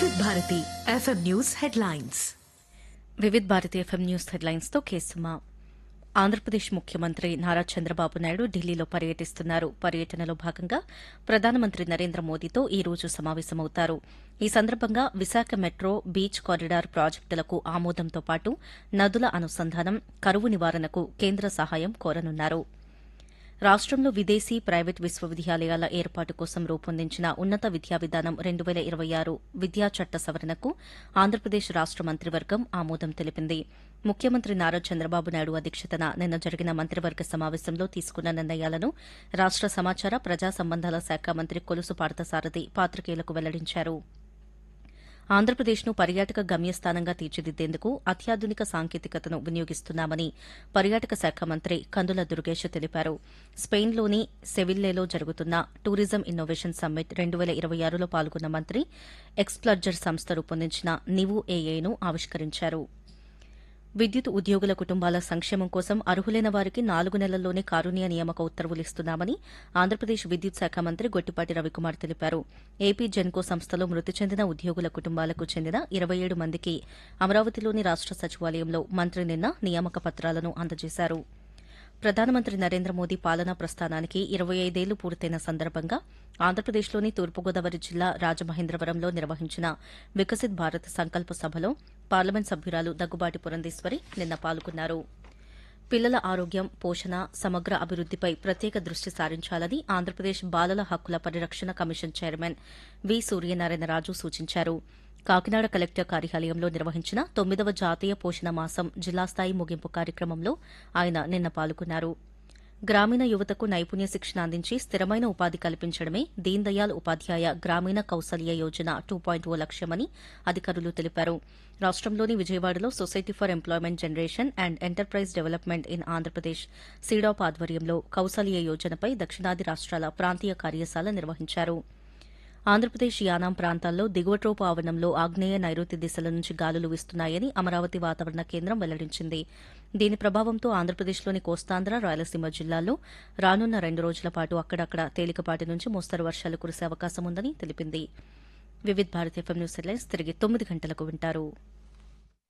వివిధ Bharati FM news headlines Vividh Bharati FM news headlines తో కేసుమా ఆంధ్రప్రదేశ్ ముఖ్యమంత్రి నారా చంద్రబాబు నాయుడు ఢిల్లీలో పర్యటిస్తున్నారు పర్యటనలో భాగంగా ప్రధానమంత్రి నరేంద్ర మోదీతో ఈ రోజు సమావేశమవుతారు ఈ సందర్భంగా విశాఖ మెట్రో బీచ్ కారిడార్ ప్రాజెక్టులకు ఆమోదంతో పాటు నదుల అనుసంధానం కరువు నివారణకు కేంద్ర సహాయం కోరనున్నారు రాష్టంలో విదేశీ ప్రైవేట్ విశ్వవిద్యాలయాల ఏర్పాటు కోసం రూపొందించిన ఉన్నత విద్యా విధానం రెండు వేల ఇరవై ఆరు విద్యా చట్ట సవరణకు ఆంధ్రప్రదేశ్ రాష్ట మంత్రివర్గం ఆమోదం తెలిపింది ముఖ్యమంత్రి నారా చంద్రబాబు నాయుడు అధ్యక్షతన నిన్న జరిగిన మంత్రివర్గ సమావేశంలో తీసుకున్న నిర్ణయాలను రాష్ట సమాచార ప్రజా సంబంధాల శాఖ మంత్రి కొలుసు పార్థసారథి పాత్రికేయులకు వెల్లడించారు ఆంధ్రప్రదేశ్ను పర్యాటక గమ్యస్థానంగా తీర్చిదిద్దేందుకు అత్యాధునిక సాంకేతికతను వినియోగిస్తున్నామని పర్యాటక శాఖ మంత్రి కందుల దుర్గేష్ తెలిపారు స్పెయిన్లోని సెవిల్లేలో జరుగుతున్న టూరిజం ఇన్నోవేషన్ సమ్మిట్ రెండు వేల ఇరవై ఆరులో పాల్గొన్న మంత్రి ఎక్స్ప్లర్జర్ సంస్థ రూపొందించిన నివు ఏఏను ఆవిష్కరించారు విద్యుత్ ఉద్యోగుల కుటుంబాల సంక్షేమం కోసం అర్హులైన వారికి నాలుగు నెలల్లోనే కారుణ్య నియామక ఉత్తర్వులు ఇస్తున్నామని ఆంధ్రప్రదేశ్ విద్యుత్ శాఖ మంత్రి గొట్టిపాటి రవికుమార్ తెలిపారు ఏపీ జెన్కో సంస్థలో మృతి చెందిన ఉద్యోగుల కుటుంబాలకు చెందిన ఇరవై ఏడు మందికి అమరావతిలోని రాష్ట సచివాలయంలో మంత్రి నిన్న నియామక పత్రాలను అందజేశారు ప్రధానమంత్రి నరేంద్ర మోదీ పాలనా ప్రస్థానానికి ఇరవై ఐదేళ్లు పూర్తయిన సందర్భంగా ఆంధ్రప్రదేశ్లోని తూర్పుగోదావరి జిల్లా రాజమహేంద్రవరంలో నిర్వహించిన వికసిత్ భారత్ సంకల్ప సభలో పార్లమెంట్ సభ్యురాలు దగ్గుబాటి పురంధేశ్వరి నిన్న పాల్గొన్నారు పిల్లల ఆరోగ్యం పోషణ సమగ్ర అభివృద్దిపై ప్రత్యేక దృష్టి సారించాలని ఆంధ్రప్రదేశ్ బాలల హక్కుల పరిరక్షణ కమిషన్ చైర్మన్ వి సూర్యనారాయణరాజు సూచించారు కాకినాడ కలెక్టర్ కార్యాలయంలో నిర్వహించిన తొమ్మిదవ జాతీయ పోషణ మాసం జిల్లా స్థాయి ముగింపు కార్యక్రమంలో ఆయన నిన్న పాల్గొన్నారు గ్రామీణ యువతకు నైపుణ్య శిక్షణ అందించి స్థిరమైన ఉపాధి కల్పించడమే దీన్ దయాళ్ ఉపాధ్యాయ గ్రామీణ Kaushalya Yojana two point O లక్ష్యమని అధికారులు తెలిపారు రాష్టంలోని విజయవాడలో society for employment generation and enterprise development in Andhra Pradesh SEEDAP ఆధ్వర్యంలో కౌశల్య యోజనపై దక్షిణాది రాష్ట్రాల ప్రాంతీయ కార్యశాల నిర్వహించారు ఆంధ్రప్రదేశ్ యానాం ప్రాంతాల్లో దిగువట్రోపు ఆవరణంలో ఆగ్నేయ నైరుతి దిశల నుంచి గాలులు వీస్తున్నాయని అమరావతి వాతావరణ కేంద్రం వెల్లడించింది దీని ప్రభావంతో ఆంధ్రప్రదేశ్లోని కోస్తాంధ్ర రాయలసీమ జిల్లాల్లో రానున్న రెండు రోజుల పాటు అక్కడక్కడ తేలికపాటి నుంచి మోస్తరు వర్షాలు కురిసే అవకాశం ఉందని తెలిపింది Vividh Bharat FM news headlines తిరిగి తొమ్మిది గంటలకు వింటారు